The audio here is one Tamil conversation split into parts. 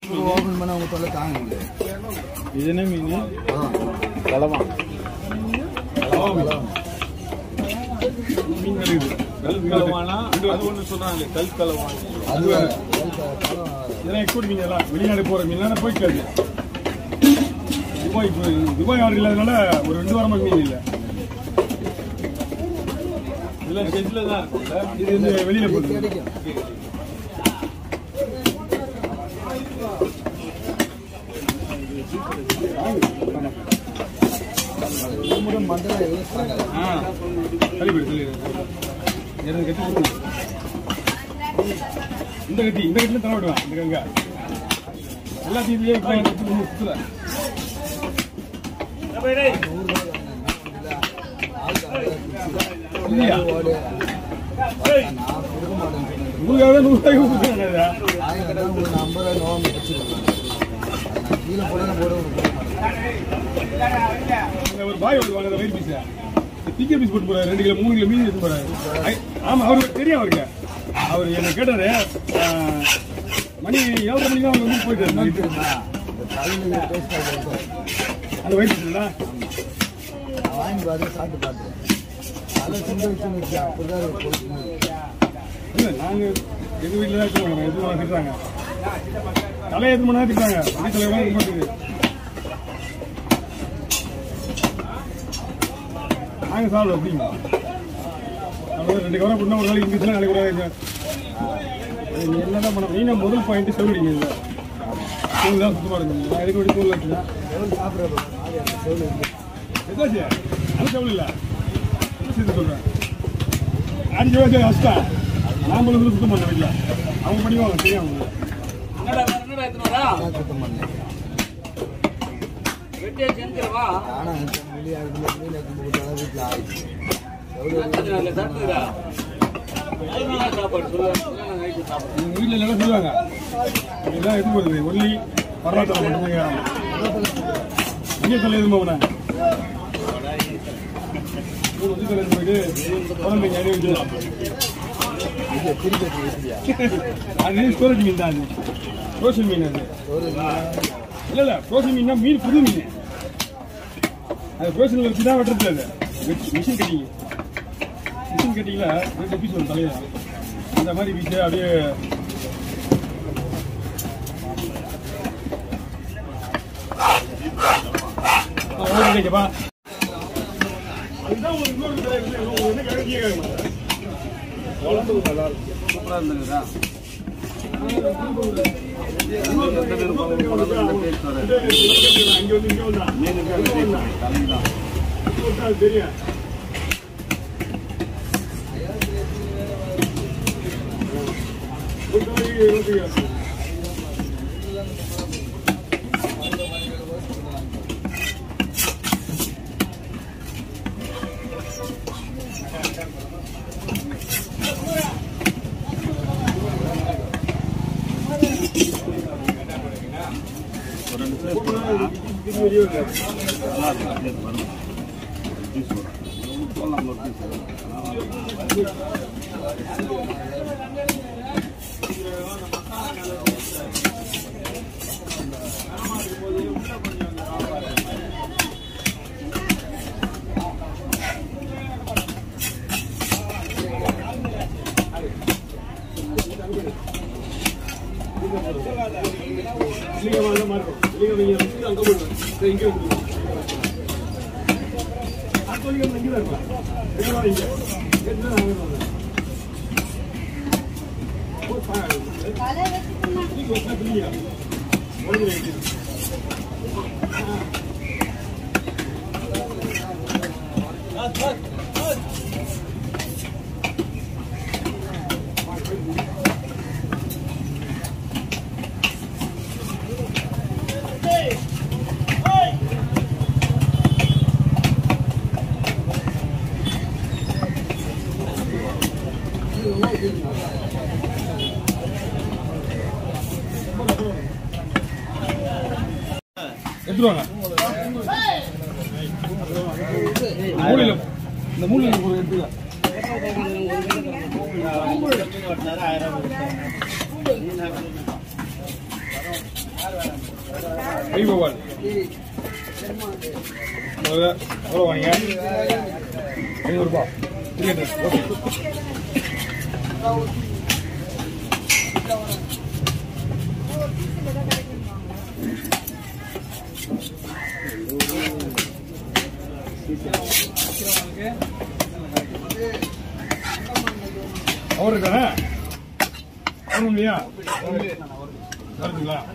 ஓபன் பண்ண அவங்க தொல்லை தாங்க முடியல இது என்ன மீன் அதான். கலவா மீன் இருக்குது கல் கலவானா அது ஒன்று சொன்னாங்க கல் கலவான் அது வேற. இதெல்லாம் எக்ஸ்போர்ட் மீன் எல்லாம் வெளிநாடு போற மீன்லாம் போயிட்டு துபாய் போய் துபாய் ஆர்டர் இல்லாதனால ஒரு ரெண்டு வாரமா மீன் இல்லை இதெல்லாம் ஷெட்ல தான் இருக்கும்ல இது வந்து வெளியில போகுது கிடைக்கும். இது மட்டும் மண்டல யூஸ் பண்ணாங்க. ஆ கழிவு சொல்லி இரண்டு கட்டி கொடுங்க. இந்த கட்டி இந்த கட்டில தலை விடுவேன் இந்த கங்கா எல்லாத்தையும் இதுலயே விட்டுறாங்க, சுத்து, சுத்துல. இல்லையா ஓடு. நான் கொடுக்க மாட்டேன்னு சொன்னேன். நூறுக்காக நூறுக்காக கொடுக்குறாங்க இதை. ஆயிரம் கட்டா உங்களுக்கு நான் ஐம்பது ரூபாய் நோம்பு வச்சிருக்கேன். நான் கீழே போட போட உங்களுக்கு கொடுக்க மாட்டேன். அங்க ஒரு பாய் வருவாங்க அந்த வயிறு பீஸ் திக்க பீஸ் போட்டு போறாரு ரெண்டு கிலோ மூணு கிலோ மீன் எடுத்து போறாரு ஐ- ஆமா அவருக்கு தெரியும் அவருக்கு அவர் என்ன கேட்டாரு ஆ, மணி ஏழரை மணிக்கு தான் அவர் வந்து போயிட்டாரு என்ன நைட்டு. தெரியுமா? இந்த தலையில டேஸ்ட் ஆகிட்டு அந்த வயிறு பீஸ்ல நான் வாங்கி பார்த்து சாப்பிட்டு பார்த்தேன் தலை சிந்த வச்சுன்னு வச்சு அப்படிதான் இருக்கு பொறுத்து. இல்ல நாங்க எங்க வீட்டுல தான் இருக்கிறோம் எதுவும் திட்டுறாங்க தலையை எது மணி திட்டுறாங்க அப்படி தலைவெல்லாம் இருக்க மாட்டேங்குது நாங்க சாப்பிடுவோம் அப்படிங்க அவ்வளவு ரெண்டு கவரம் பண்ணா ஒரு நாளைக்கு இங்கிலீஷ்லாம் நாளைக்கு கூட நீ என்னதான் பண்ண மெயினா முதல் பாயிண்ட் செவிடிங்க இல்லை தூள் தான் சுத்தமா இருக்கு நான் எதுக்கு வேண்டி தூள் வச்சுனா எவ்வளோ சாப்பிட்ற மாதிரி அந்த செவ்வளோ இருக்கு எதாச்சு அது செவல் இல்லை சேர்த்து சொல்றேன் அடிச்சு வச்சு அஸ்தா நாமளும் வந்து சுத்தம் பண்ண வீட்டில் அவங்க பண்ணிக்குவாங்க தெரியும் அவங்க நான் சுத்தம் பண்ணேன் ஆனால் அந்த மீன் அதுக்குள்ள மீன் எடுத்து கொடுத்தா வீட்டில் ஆயிடுச்சு எவ்வளோ எங்க வீட்டில் எல்லாம் சொல்லுவாங்க எல்லாம் எது போகுது ஒல்லி பரவாயில்ல மட்டும்தான் கேட்கறாங்க இங்கே சொல்ல எதுவும் போகிறாங்க மூணு வந்து சொல்லிட்டு போயிட்டு குழம்பு நிறைய வச்சுக்கலாம் இது திருப்பி வச்சுக்கிட்டியா அது ஸ்டோரேஜ் மீன் தான் அது ஃப்ரோசன் மீன் அது ஒரு இல்ல இல்ல ஃப்ரோசன் மீன்னா மீன் புது மீன் அது ஃப்ரோசன்ல வச்சு தான் வெட்டுறது அது மிஷின் கட்டிங்க மிஷின் கட்டிங்கள ரெண்டு பீஸ் வரும் தலையில அந்த மாதிரி பீஸ் அப்படியே ஆ, ஓகேப்பா. இதுதான் ஒரு இன்னொரு தடவை இல்லை, உங்களுக்கு என்ன கேட்க கேட்க மாட்டேன். சூப்பரா இருந்ததுதா அங்க வந்து இங்க வந்தா தலைதான் தெரியும் நல்லா இருக்கு அப்படியே வரும் பீஸ் வரும் போடலாம் ஒரு பீஸ் இல்லைங்க வாங்க மாட்டோம் இல்லைங்க நீங்க வந்து அங்க போடுவேன் சரி, இங்க வந்து அடுத்த வரைக்கும் வந்து இங்க தான் இருப்பேன் இங்க வா, இங்க இங்க இருந்து தான் அங்க வந்தேன். ஒரு பா- நீங்க ஒரு பா- பிள்ளைங்க. ஒழுங்கு வைங்க. எடுத்துட்டு வாங்க மூலையில இந்த மூலையில ஒரு எடுத்துக்க கை பவால் எவ்வளோ எவ்வளோ வாங்க ஐநூறுபா கிரிக்கெட் ஓகே அவர் இருக்கானே அவர் இல்லையா வருதுங்களா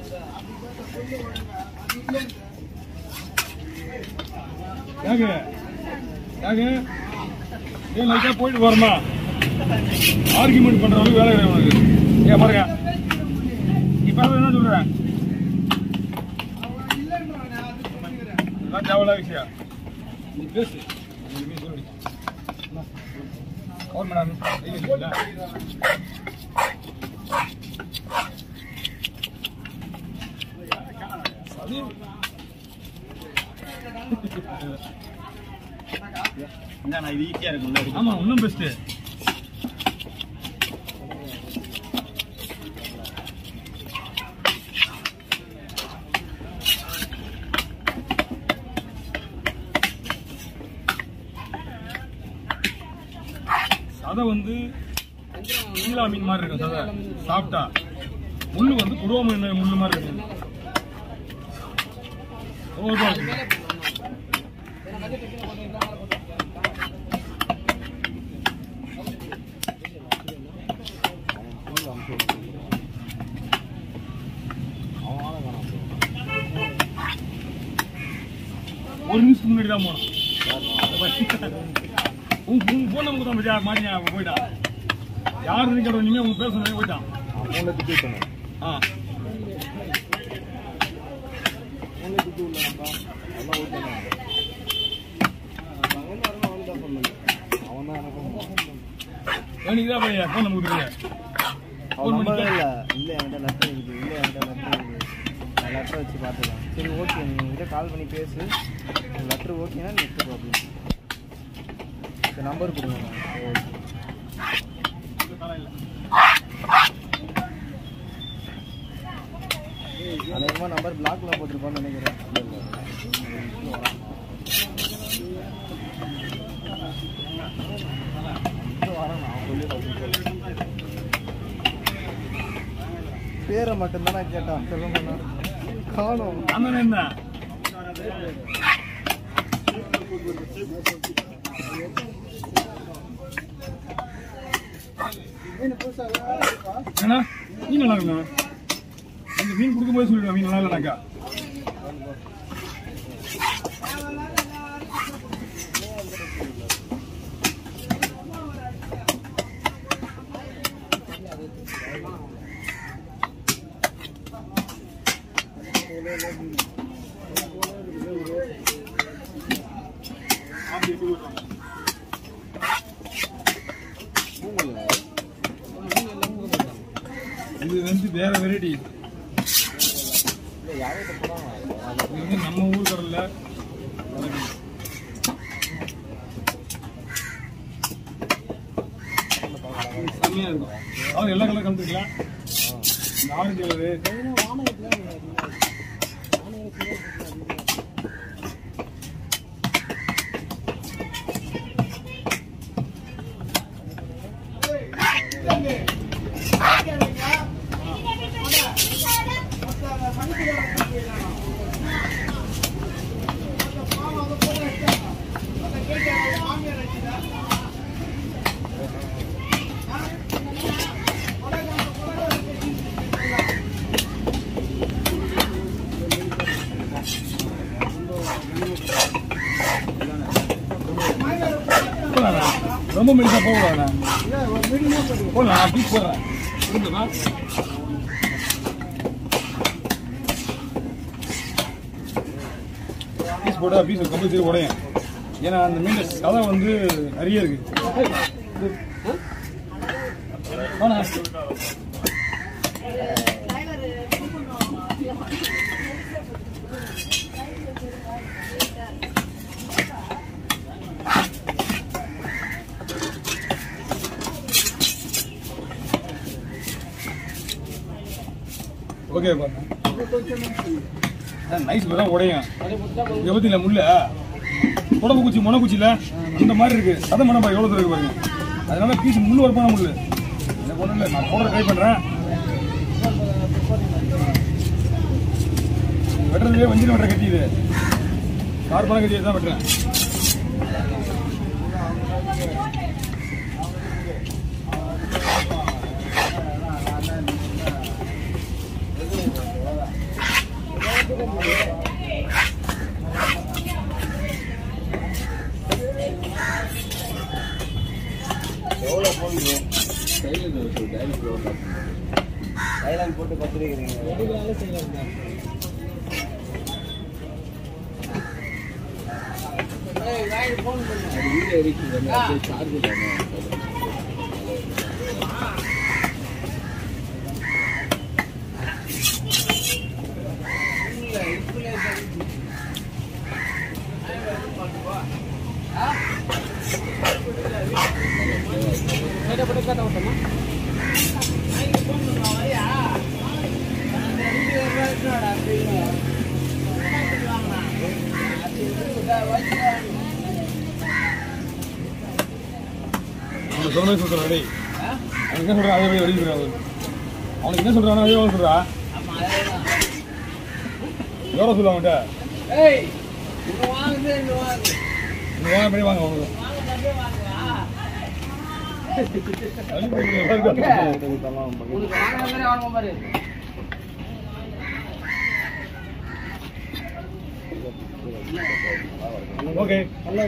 யாங்க யாங்க ஏன் லைட்டா போயிட்டு வரமா ஆர்குமெண்ட் பண்றவங்க வேலை கிடையாது உனக்கு ஏன் பாருங்க இப்ப என்ன சொல்றேன் இதெல்லாம் தேவையில்லாத விஷயம் நீ பேசு நீ சொல்லி கவர் மேடம் இல்ல இந்தா இது ஈஸியா இருக்கும்ல ஆமா இன்னும் பெஸ்ட் சதை வந்து சீலா மீன் மாதிரி இருக்கும் சதை சாப்பிட்டா முள்ளு வந்து குருவ மீன் முள்ளு மாதிரி இருக்கும் ரொம்ப இருக்கும். ஒரு நிமிஷத்துக்கு முன்னாடி தான் போனோம் உன் உன் போன் நமக்கு தான் மச்சா மாட்டியா அவன் போயிட்டான் யாருன்னு கேட்ட இனிமே உங்க பேர் சொன்னே போயிட்டான் மூணு திட்டி விட்டணும் ஆ மூணு திட்டி விடலப்பா நல்லா ஓட்டணும் அவன் தான் அவன் தான் சொன்னான் அவன் தான் எனக்கு எனக்கு தான் பையன் ஃபோன் நமக்கு தெரியாது அவன் நம்பவே இல்லை இல்லை என்கிட்ட லெட்டர் இருக்குது இல்லை என்கிட்ட லெட்டர் இருக்குது நான் லெட்டர் வச்சு பார்த்துக்கலாம் சரி ஓகே நீ என்கிட்ட கால் பண்ணி பேசு லெட்டர் ஓகேனா நீ எடுத்துக்கோ அப்படின்னு சரி நம்பர் கொடுங்க ஓகே அநேகமாக நம்பர் பிளாக்ல போட்டிருப்பான்னு நினைக்கிறேன் இல்லை இல்லை பேரை மட்டும்தான் நான் கேட்டான் சொல்ல போனா காணும் அந்த என்ன ஏன்னா மீன் நல்லா இருக்குண்ணா இந்த மீன் கொடுக்கும்போது சொல்லிடுவேன் மீன் நல்லா இல்லைனாக்கா இது வந்து வேற வெரைட்டி இது வந்து நம்ம ஊர் கடல்ல செம்மையா இருக்கும் அதாவது எல்லா கலர் கலந்துக்கலாம் இந்த ஆரஞ்சு கலரு போடலாண்ணா. ரொம்ப மெடிசா போகக்கூடாதுண்ணா போடலாம் பீஸ் போடுறேன் இருக்குதா பீஸ் போட்டா பீஸ் கம்பல்சரி உடையும் ஏன்னா அந்த மீன் கதை வந்து நிறைய இருக்கு போண்ணா. ஓகே பாருங்க நைஸ் தான் உடையும் இதை பத்தி இல்ல முள்ள உடம்பு குச்சி முனை குச்சியில அந்த மாதிரி இருக்கு சத மனம் பாரு எவ்வளவு தூரம் இருக்கு பாருங்க அதனால பீஸ் முள்ளு வரப்பான முள்ளு எனக்கு ஒண்ணும் இல்லை நான் போடுற ட்ரை பண்றேன் வெட்டுறதுலேயே வஞ்சிரம் வெட்டுற கத்தி இது கார்பன கத்தி தான் வெட்டுறேன் தைலாந்து போட்டு பத்திரிக்கிறீங்க அவனுக்கு சொன்ன மாதிரி சொல்றான் டேய் அவனுக்கு என்ன சொல்றான் அதே மாதிரி வெடிக்கிறான் அவன் அவனுக்கு என்ன சொல்றான் அதே மாதிரி சொல்றா எவ்வளோ சொல்லுவான் அவன்கிட்ட நீ வாங்க அப்படியே வாங்க அவனுக்கு அள்ளி போய் ஓகே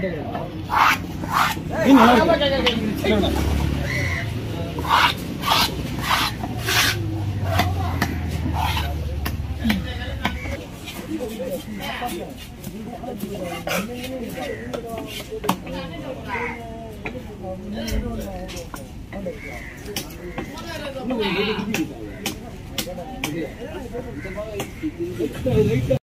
நீ நல்லா இருக்கு சரிண்ணா.